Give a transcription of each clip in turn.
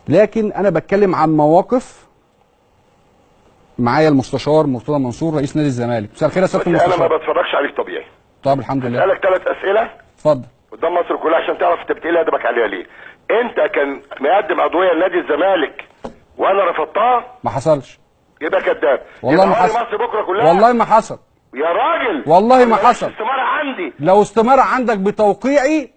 لكن انا بتكلم عن مواقف معايا المستشار مرتضى منصور رئيس نادي الزمالك مساء الخير يا سياده انا ما المستشار بتفرجش عليك طبيعي طب الحمد لله اسالك ثلاث اسئله اتفضل قدام مصر كلها عشان تعرف انت بتقل ادبك عليها ليه انت كان مقدم عضويه لنادي الزمالك وانا رفضتها ما حصلش يبقى كذاب والله يبقى ما أهلي حصل مصر بكره كلها والله ما حصل يا راجل والله ما ملهاش حصل. استماره عندي لو استمر عندك بتوقيعي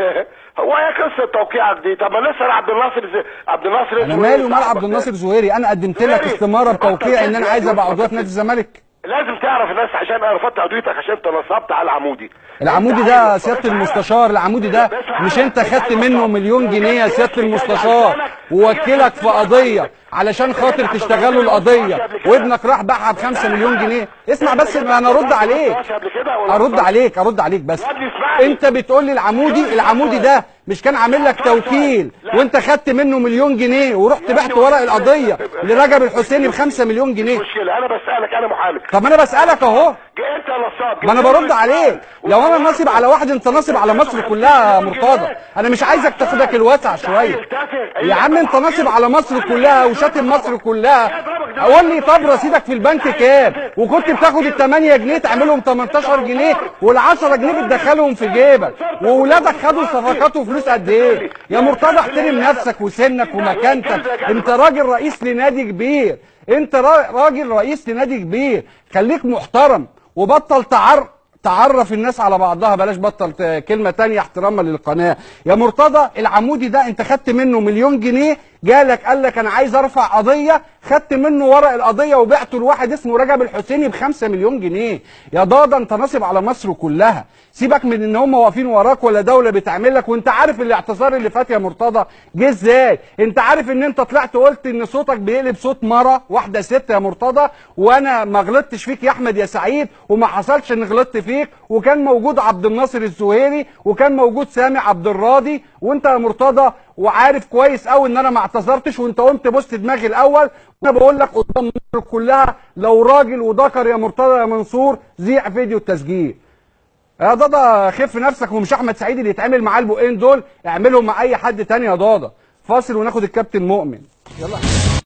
هو ايه قصه توقيعك دي طب ما لسه عبد الناصر زي... عبد الناصر انا اسمه مالي إيه؟ ومال عبد صاحبك الناصر ده. زهيري انا قدمت لك زهيري. استماره بطل بتوقيعي ان انا كده. عايز ابقى عضويه بطل نادي الزمالك لازم تعرف الناس عشان انا رفضت عضويتك عشان انت نصبت على العمودي العمودي أنت ده عايز- سياده بس عارف. المستشار العمودي ده بس عارف. مش انت أنت خدت عايز منه نصاب. مليون جنيه يا سياده المستشار ووكلك في قضيه علشان خاطر تشتغلوا القضيه وابنك راح باعها ب 5 مليون جنيه اسمع بس ما انا ارد عليك ارد عليك ارد عليك بس يا ابني اسمعني. انت بتقول لي العمودي العمودي ده مش كان عامل لك توكيل وانت خدت منه مليون جنيه ورحت بعت ورق القضيه لرجب الحسيني ب 5 مليون جنيه مشكله انا بسالك انا محامي طب ما انا بسالك اهو جه انت نصاب ما انا برد عليك لو انا ناصب على واحد انت ناصب على مصر كلها يا مرتضى انا مش عايزك تاخدك الوسع شويه يا عم انت ناصب على مصر كلها وشاتم مصر كلها قول لي طب رصيدك في البنك كام وكنت بتاخد ال 8 جنيه تعملهم 18 جنيه وال 10 جنيه بتدخلهم في جيبك واولادك خدوا صفقات وفلوس قد ايه يا مرتضى احترم نفسك وسنك ومكانتك انت راجل رئيس لنادي كبير انت را- راجل رئيس لنادي كبير خليك محترم وبطل تعر تعرف الناس على بعضها بلاش بطل ت- كلمة تانية احتراما للقناة يا مرتضى العمودي ده انت خدت منه مليون جنيه جالك قال لك انا عايز ارفع قضية خدت منه ورق القضية وبعته لواحد اسمه رجب الحسيني بخمسة مليون جنيه يا ضاضة انت ناصب على مصر كلها سيبك من ان هم واقفين وراك ولا دولة بتعمل لك وانت عارف الاعتصار اللي فات يا مرتضى جه ازاي انت عارف ان انت طلعت قلت ان صوتك بيقلب صوت مرة واحدة ست يا مرتضى وانا ما غلطتش فيك يا احمد يا سعيد وما حصلش ان غلطت فيك وكان موجود عبد الناصر الزهيري وكان موجود سامي عبد الراضي وانت يا مرتضى وعارف كويس قوي ان انا ما اعتذرتش وانت قمت بوست دماغي الاول وانا بقول لك قدام مصر كلها لو راجل وذكر يا مرتضى يا منصور زيع فيديو التسجيل يا ضاضة خف نفسك ومش احمد سعيد اللي يتعامل معاه البقين دول اعملهم مع اي حد تاني يا ضاضة فاصل وناخد الكابتن مؤمن يلا